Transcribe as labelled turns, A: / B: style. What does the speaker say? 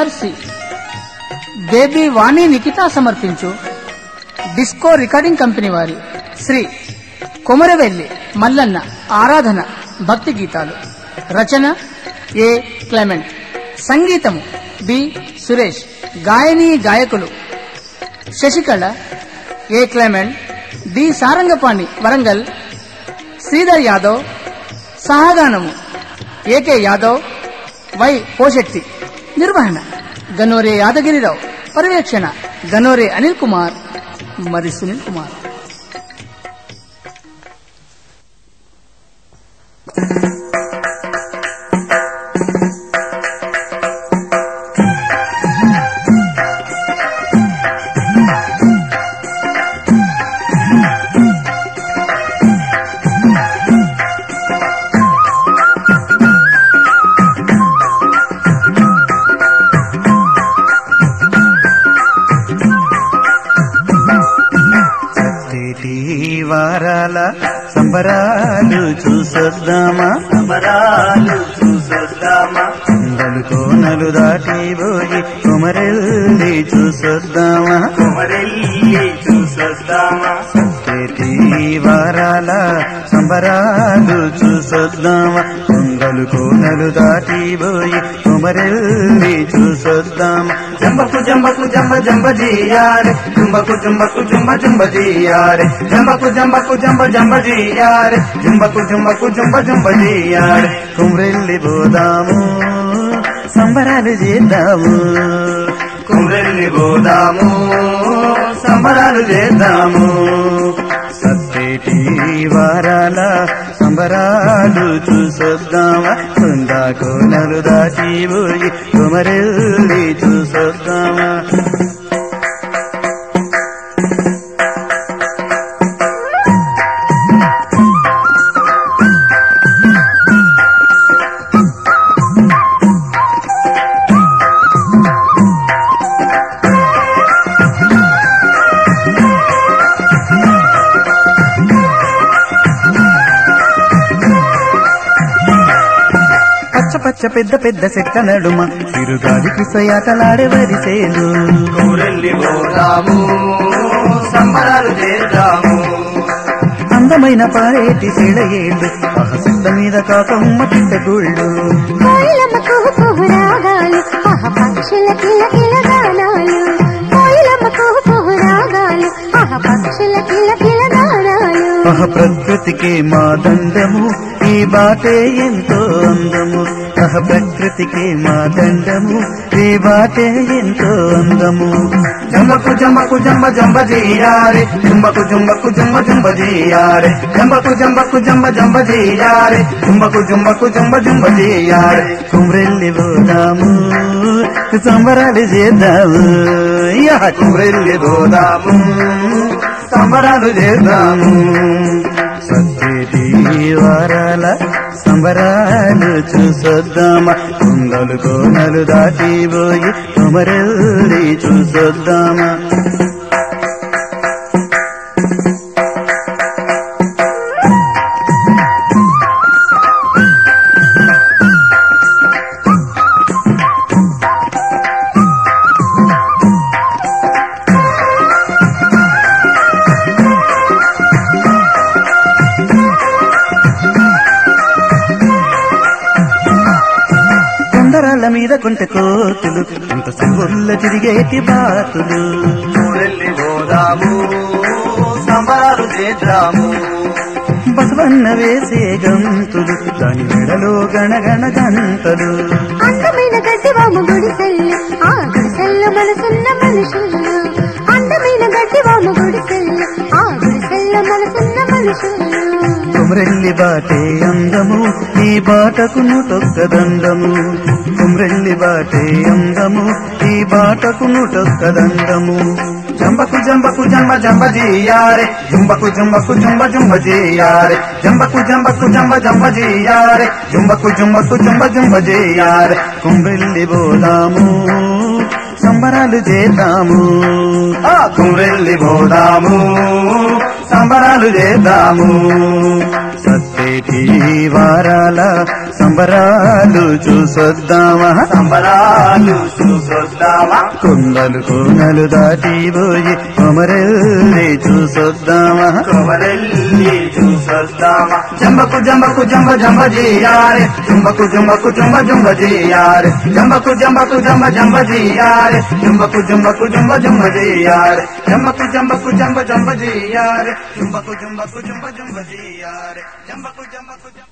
A: PRC baby వాణి నిఖిత సమర్పించు disco recording company వారి శ్రీ కొమరవెల్లి మల్లన్న ఆరాధన భక్తి గీతాలు రచన ఏ క్లెమెంట్ సంగీతము బి సురేష్ గాయని గాయకులు Sasikala A Clement D Sarangapani Warangal Sridhar Yadav సహాగానము ఏకే యాదవ్ వై పోషెట్టి నిర్వహణ గనోరే యాదగిరిరావు పర్యవేక్షణ గనోరే అనిల్ కుమార్ మరి సునీల్ కుమార్
B: ప్రతి వారాల సంబరాలు చూసొద్దామా
C: సమరాలు చూసొద్దామా
B: కొండలు కోనలు దాటిపోయి కుమరెల్లి చూసొద్దామా
C: కుమరెల్లి చూసొద్దామా
B: ప్రతి వారాల సంబరాలు చూసొద్దామా కొండలు కోనలు దాటిపోయి కుమరెల్లి చూసొద్దామా
C: జంబకు జంబకు జంబ జంబ జీయారే జుంబకు జుంబకు జుంబ జుంబ జీయారే జంబకు జంబకు జంబ జంబ జీయారే జుంబకు జుంబకు జుంబ జుంబ జీయారే
B: కుమరెల్లి పోదాము సంబరాలు చేద్దాము
C: కుమరెల్లి పోదాము సంబరాలు చేద్దాము
B: సత్తేటి వారాల సంబరాలు చూసొద్దామా కుందా కోనలు దాటిపోయి కుమరెల్లి చూసొద్దామా పచ్చ పచ్చ పెద్ద పెద్ద చెట్ల నడుమ చిరుగాలికి సయాటలాడే వరిసేలు
C: కుమరెల్లి పోదాము సంబరాలు చేద్దాము
B: అందమైన పారేటి సెడయేళ్ళు చెట్ల మీద కాకమ్మ పిట్టగుళ్ళు
D: కోయిలమ్మ కుహు కుహు రాగాలు ఆహ పక్షుల కిల కిల గానాలు కోయిలమ్మ కుహు కుహు రాగాలు ఆహ పక్షుల కిల కిల గానాలు
B: ఆహ ప్రకృతికి మా దండము ఈ బాటే ఎంతో అందము ఆహ ప్రకృతికి మా దండము ఈ బాటే ఎంతో అందము
C: జంబకు జంబకు జంబ జంబ జీయారే జుంబకు జుంబకు జుంబ జుంబ జీయారే జంబకు జంబకు జంబ జంబ జీయారే జుంబకు జుంబకు జుంబ జుంబ జీయారే
B: కుమ్రెల్లి పోదాము సంబరాలు చేద్దాము యా
C: కుమరెల్లి పోదాము సంబరాలు చేద్దాము
B: సత్యటి వారాల సంబరాలు చూసొద్దామా కుండలు కోనలు దాటిపోయి కుమరెల్లి చూసొద్దామా కొండరాళ్ళ మీద కొంటె కోతులు ఇంత సింగుల్ల తిరిగేటి బాతులు
C: కుమరెల్లి పోదాము సంబరాలు చేద్దాము
B: బసవన్న వేసే గంతులు దాని మెడలో గణగణ గంటలు
D: అందమైన గడ్డివాము గుడిసెల్లు ఆ గుడిసెల్లో మనసున్న మనుషులు అందమైన గడ్డివాము గుడిసెల్లు ఆ గుడిసెల్లో మనసున్న మనుషులు
B: కుమ్రెల్లి బాటే అందము ఈ బాటకు నుటొక్కదండము కుమ్రెల్లి బాటే అందము ఈ బాటకు నుటొక్కదండము
C: జంబకు జంబకు జంబ జంబ జీయారే జుంబకు జుంబకు జుంబ జుంబ జీయారే జంబకు జంబకు జంబ జంబ జీయారే జుంబకు జుంబకు జుంబ జుంబ జీయారే
B: కుమ్రెల్లి పోదాము సంబరాలు చేద్దాము
C: ఆ కుమ్రెల్లి పోదాము సంబరాలు చేద్దాము
B: సత్తే వచ్చేటి వారాల సంబరాలు చూసొద్దామా
C: సంబరాలు చూసొద్దామా
B: కొండలు కోనలు దాటిపోయి కొమరెల్లి చూసొద్దామా
C: కొమరెల్లి చూసొద్దామా జంబకు జంబకు జంబ జంబ జీయారే జంబకు జంబకు జంబ జంబ జీయారే జంబకు జంబకు జంబ జంబ జీయారే జంబకు జంబకు జంబ జంబ జీయారే జంబకు జంబకు జంబ జంబ జీయారే జంబకు జంబకు జంబ జంబ జీయారే జంబకు జంబకు జంబ